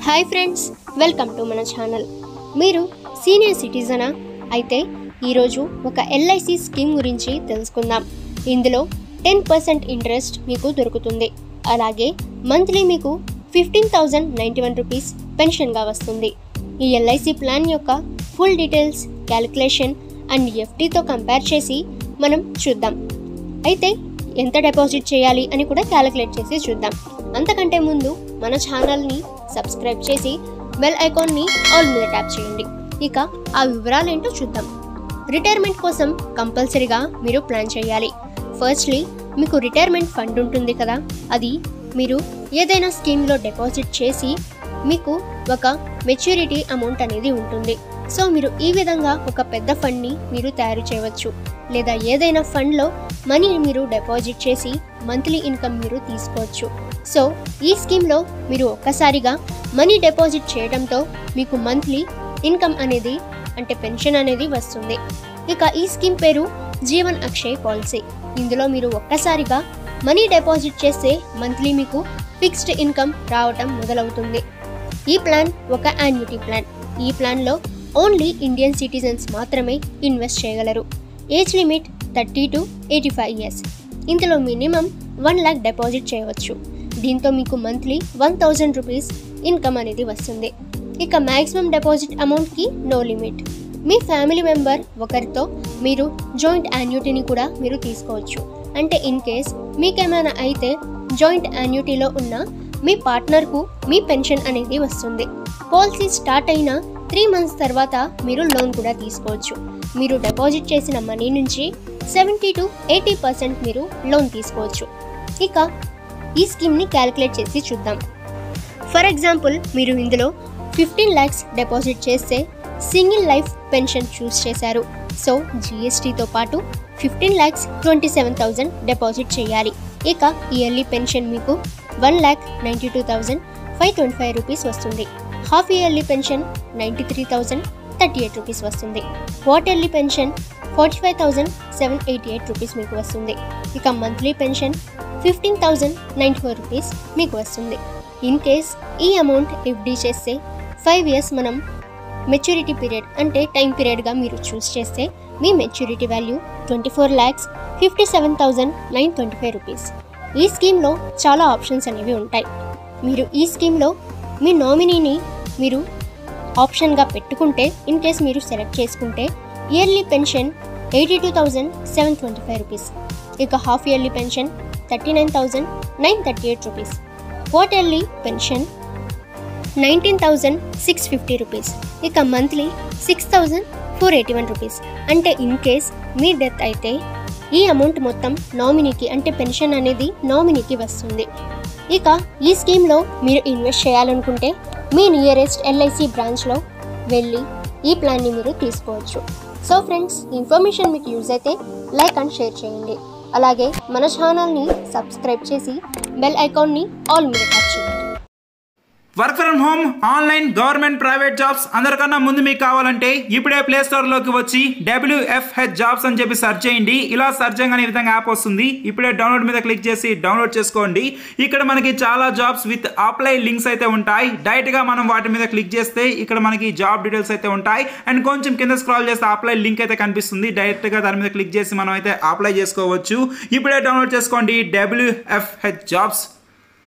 hi friends welcome to మన channel మీరు senior సిటిజనా అయితే ఈరోజు ఒక ఎల్ఐసి స్కీమ్ గురించి తెలుసుకుందాం ఇందులో టెన్ పర్సెంట్ ఇంట్రెస్ట్ మీకు దొరుకుతుంది అలాగే మంత్లీ మీకు fifteen thousand ninety one rupees పెన్షన్గా వస్తుంది ఈ ఎల్ఐసి ప్లాన్ యొక్క ఫుల్ డీటెయిల్స్ క్యాలిక్యులేషన్ అండ్ ఎఫ్టీతో కంపేర్ చేసి మనం చూద్దాం అయితే ఎంత డిపాజిట్ చేయాలి అని కూడా క్యాలిక్యులేట్ చేసి చూద్దాం అంతకంటే ముందు మన ఛానల్ని సబ్స్క్రైబ్ చేసి బెల్ ఐకాన్ని ఆల్ మీద ట్యాప్ చేయండి ఇక ఆ వివరాలు ఏంటో చూద్దాం రిటైర్మెంట్ కోసం కంపల్సరీగా మీరు ప్లాన్ చేయాలి ఫస్ట్లీ మీకు రిటైర్మెంట్ ఫండ్ ఉంటుంది కదా అది మీరు ఏదైనా స్కీమ్లో డిపాజిట్ చేసి మీకు ఒక మెచ్యూరిటీ అమౌంట్ అనేది ఉంటుంది సో మీరు ఈ విధంగా ఒక పెద్ద ఫండ్ని మీరు తయారు చేయవచ్చు లేదా ఏదైనా ఫండ్లో మనీ మీరు డిపాజిట్ చేసి మంత్లీ ఇన్కమ్ మీరు తీసుకోవచ్చు సో ఈ స్కీమ్లో మీరు ఒక్కసారిగా మనీ డిపాజిట్ చేయడంతో మీకు మంత్లీ ఇన్కమ్ అనేది అంటే పెన్షన్ అనేది వస్తుంది ఇక ఈ స్కీమ్ పేరు జీవన్ అక్షయ్ పాలసీ ఇందులో మీరు ఒక్కసారిగా మనీ డిపాజిట్ చేస్తే మంత్లీ మీకు ఫిక్స్డ్ ఇన్కమ్ రావటం మొదలవుతుంది ఈ ప్లాన్ ఒక యాన్యుటీ ప్లాన్ ఈ ప్లాన్లో ఓన్లీ ఇండియన్ సిటిజన్స్ మాత్రమే ఇన్వెస్ట్ చేయగలరు age limit thirty to eighty five years ఇందులో మినిమం వన్ ల్యాక్ డిపాజిట్ చేయవచ్చు దీంతో మీకు monthly one thousand rupees income అనేది వస్తుంది ఇక మ్యాక్సిమం డిపాజిట్ అమౌంట్కి నో లిమిట్ మీ ఫ్యామిలీ మెంబర్ ఒకరితో మీరు జాయింట్ యాన్యుటీని కూడా మీరు తీసుకోవచ్చు అంటే ఇన్ కేస్ మీకేమైనా అయితే జాయింట్ యాన్యుటీలో ఉన్న మీ పార్ట్నర్కు మీ పెన్షన్ అనేది వస్తుంది పాలసీ స్టార్ట్ అయిన త్రీ మంత్స్ తర్వాత మీరు లోన్ కూడా తీసుకోవచ్చు మీరు డిపాజిట్ చేసిన మనీ నుంచి సెవెంటీ టు ఎయిటీ పర్సెంట్ మీరు లోన్ తీసుకోవచ్చు ఇక ఈ స్కీమ్ని క్యాలిక్యులేట్ చేసి చూద్దాం ఫర్ ఎగ్జాంపుల్ మీరు ఇందులో ఫిఫ్టీన్ ల్యాక్స్ డిపాజిట్ చేస్తే సింగిల్ లైఫ్ పెన్షన్ చూస్ చేశారు సో జిఎస్టీతో పాటు fifteen lakhs twenty seven thousand deposit చేయాలి ఇక ఇయర్లీ పెన్షన్ మీకు one lakh ninety two thousand five twenty five rupees వస్తుంది half yearly pension ninety three thousand thirty eight rupees వస్తుంది quarterly pension forty five thousand seven eighty eight rupees మీకు వస్తుంది ఇక monthly pension fifteen thousand ninety four rupees మీకు వస్తుంది in case ఈ amount FD చేస్తే five years మనం maturity period అంటే టైం పీరియడ్గా మీరు చూస్ చేస్తే మీ maturity value twenty four lakhs fifty seven thousand nine twenty five rupees ఈ స్కీమ్లో చాలా ఆప్షన్స్ అనేవి ఉంటాయి మీరు ఈ స్కీమ్లో మీ నామినీని మీరు ఆప్షన్గా పెట్టుకుంటే ఇన్ కేస్ మీరు సెలెక్ట్ చేసుకుంటే yearly pension eighty two thousand seven twenty five rupees ఇక half yearly pension thirty nine thousand nine thirty eight rupees quarterly pension nineteen thousand six fifty rupees ఇక monthly six thousand four eighty one rupees అంటే in case మీ death అయితే ఈ amount మొత్తం నామినీకి అంటే pension అనేది నామినీకి వస్తుంది ఇక ఈ స్కీమ్లో మీరు ఇన్వెస్ట్ చేయాలనుకుంటే మీ నియరెస్ట్ ఎల్ఐసి బ్రాంచ్లో వెళ్ళి ఈ ప్లాన్ని మీరు తీసుకోవచ్చు సో ఫ్రెండ్స్ ఇన్ఫర్మేషన్ మీకు యూజ్ అయితే లైక్ అండ్ షేర్ చేయండి అలాగే మన ఛానల్ని సబ్స్క్రైబ్ చేసి బెల్ ఐకాన్ని ఆల్ మీద టచ్ చేయండి work from home online government private jobs అందరికన్నా ముందు మీకు కావాలంటే ఇప్పుడే ప్లే స్టోర్ లోకి వచ్చి డబ్ల్యూఎఫ్హెచ్ జాబ్స్ అని చెప్పి సెర్చ్ చేయండి ఇలా సెర్చ్ చేయగానే ఈ విధంగా యాప్ వస్తుంది ఇప్పుడే డౌన్లోడ్ మీద క్లిక్ చేసి డౌన్లోడ్ చేసుకోండి ఇక్కడ మనకి చాలా జాబ్స్ విత్ అప్లై లింక్స్ అయితే ఉంటాయి డైరెక్ట్ గా మనం వాటి మీద క్లిక్ చేస్తే ఇక్కడ మనకి జాబ్ డీటెయిల్స్ అయితే ఉంటాయి అండ్ కొంచెం కింద స్క్రాల్ చేస్తే అప్లై లింక్ అయితే కనిపిస్తుంది డైరెక్ట్ గా దాని మీద క్లిక్ చేసి మనం అయితే అప్లై చేసుకోవచ్చు ఇప్పుడే డౌన్లోడ్ చేసుకోండి డబ్ల్యూఎఫ్హెచ్ జాబ్స్